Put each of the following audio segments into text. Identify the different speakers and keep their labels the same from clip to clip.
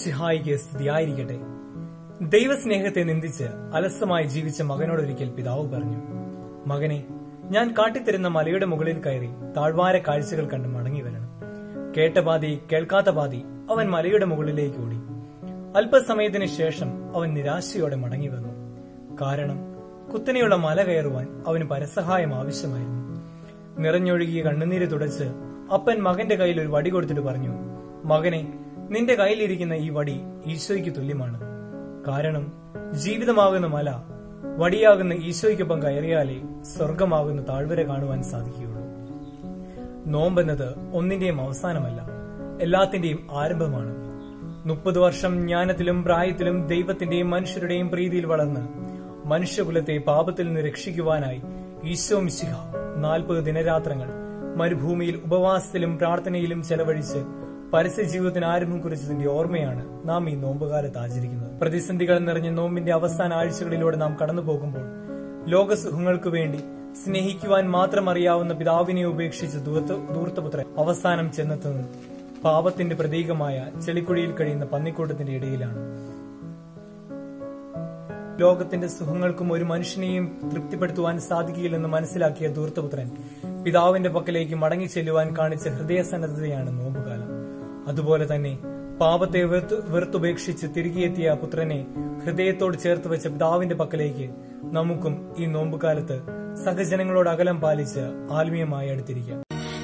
Speaker 1: മിശിഹായിക്ക് സ്തുതിയായിരിക്കട്ടെ ദൈവസ്നേഹത്തെ നിന്ദിച്ച് അലസമായി ജീവിച്ച മകനോടൊരിക്കൽ പിതാവ് പറഞ്ഞു മകനെ ഞാൻ കാട്ടിത്തരുന്ന മലയുടെ മുകളിൽ കയറി താഴ്വാര കാഴ്ചകൾ കണ്ട് മടങ്ങി വരണം കേട്ട പാതി കേൾക്കാത്ത പാതി അവൻ മലയുടെ മുകളിലേക്ക് ഓടി അല്പസമയത്തിന് ശേഷം അവൻ നിരാശയോടെ മടങ്ങി വന്നു കാരണം കുത്തനെയുള്ള മല കയറുവാൻ അവന് പരസഹായം ആവശ്യമായിരുന്നു നിറഞ്ഞൊഴുകിയ കണ്ണുനീര് തുടച്ച് അപ്പൻ മകന്റെ കയ്യിൽ ഒരു വടി കൊടുത്തിട്ട് പറഞ്ഞു മകനെ നിന്റെ കയ്യിലിരിക്കുന്ന ഈ വടി ഈശോയ്ക്ക് തുല്യമാണ് കാരണം ജീവിതമാകുന്ന മല വടിയാകുന്ന ഈശോയ്ക്കൊപ്പം കയറിയാലേ സ്വർഗമാകുന്ന താഴ്വര കാണുവാൻ സാധിക്കുകയുള്ളൂ നോമ്പെന്നത് ഒന്നിന്റെയും അവസാനമല്ല എല്ലാത്തിന്റെയും ആരംഭമാണ് മുപ്പത് വർഷം ജ്ഞാനത്തിലും പ്രായത്തിലും ദൈവത്തിന്റെയും മനുഷ്യരുടെയും പ്രീതിയിൽ വളർന്ന് മനുഷ്യകുലത്തെ പാപത്തിൽ നിന്ന് രക്ഷിക്കുവാനായി ഈശോ മിശിഹ നാൽപ്പത് ദിനരാത്രങ്ങൾ മരുഭൂമിയിൽ ഉപവാസത്തിലും പ്രാർത്ഥനയിലും ചെലവഴിച്ച് പരസ്യ ജീവിതത്തിന് ആരംഭം കുറിച്ചതിന്റെ ഓർമ്മയാണ് നാം ഈ നോമ്പുകാലത്ത് ആചരിക്കുന്നത് പ്രതിസന്ധികൾ നിറഞ്ഞ നോമ്പിന്റെ അവസാന ആഴ്ചകളിലൂടെ നാം കടന്നു പോകുമ്പോൾ ലോകസുഖങ്ങൾക്കു വേണ്ടി സ്നേഹിക്കുവാൻ മാത്രം അറിയാവുന്ന പിതാവിനെ ഉപേക്ഷിച്ച് ദൂർത്ത- ദൂർത്തപുത്രൻ അവസാനം ചെന്നെത്തുന്നത് പാപത്തിന്റെ പ്രതീകമായ ചെളിക്കുഴിയിൽ കഴിയുന്ന പന്നിക്കൂട്ടത്തിന്റെ ഇടയിലാണ് ലോകത്തിന്റെ സുഖങ്ങൾക്കും ഒരു മനുഷ്യനെയും തൃപ്തിപ്പെടുത്തുവാൻ സാധിക്കില്ലെന്ന് മനസ്സിലാക്കിയ ധൂർത്തപുത്രൻ പിതാവിന്റെ പക്കലേക്ക് മടങ്ങി ചെല്ലുവാൻ കാണിച്ച ഹൃദയസന്നദ്ധതയാണ് നോമ്പുകാലം അതുപോലെ തന്നെ പാപത്തെ വെറുത്ത് വെറുത്തുപേക്ഷിച്ച് തിരികെ എത്തിയ പുത്രനെ ഹൃദയത്തോട് ചേർത്ത് വെച്ച പിതാവിന്റെ പക്കലേക്ക് നമുക്കും ഈ നോമ്പുകാലത്ത് സഹജനങ്ങളോട് അകലം പാലിച്ച് ആത്മീയമായി അടുത്തിരിക്കാം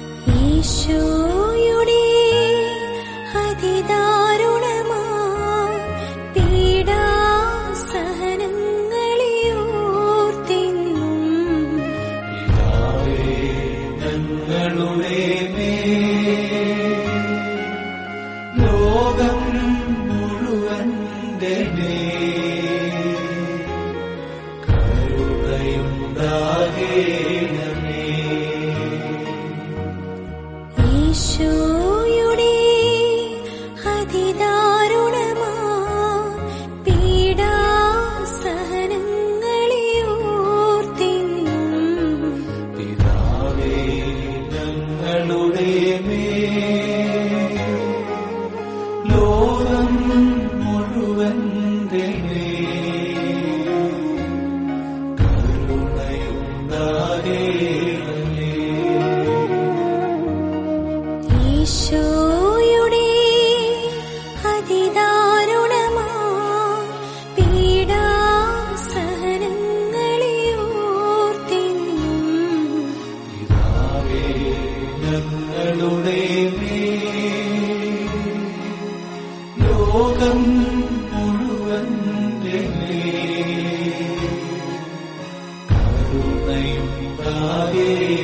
Speaker 2: ഈശോയുടെ അതിദാരുണമാ പീഡാസഹനങ്ങളെ ഓർത്തിന്നും
Speaker 3: ഞങ്ങളുടെ ലോകം മുഴുവന്റെ കരുണയുണ്ടാകേണമേ
Speaker 2: ഈശോയുടെ അതിദാരുണമാ പീഡാസഹനങ്ങളെ ഓർത്തിന്നും
Speaker 3: പിതാവേ ഞങ്ങളുടെ ലോകം മുഴുവന്റെ കരുണയുണ്ടാകേണമേ
Speaker 2: ഈശോയുടെ അതിദാരുണമാ പീഡാസഹനങ്ങളെ ഓർത്തിന്നും
Speaker 3: പിതാവേ ഞങ്ങളുടെ ലോകം മുഴുവന്റെ കരുണയുണ്ടാകേ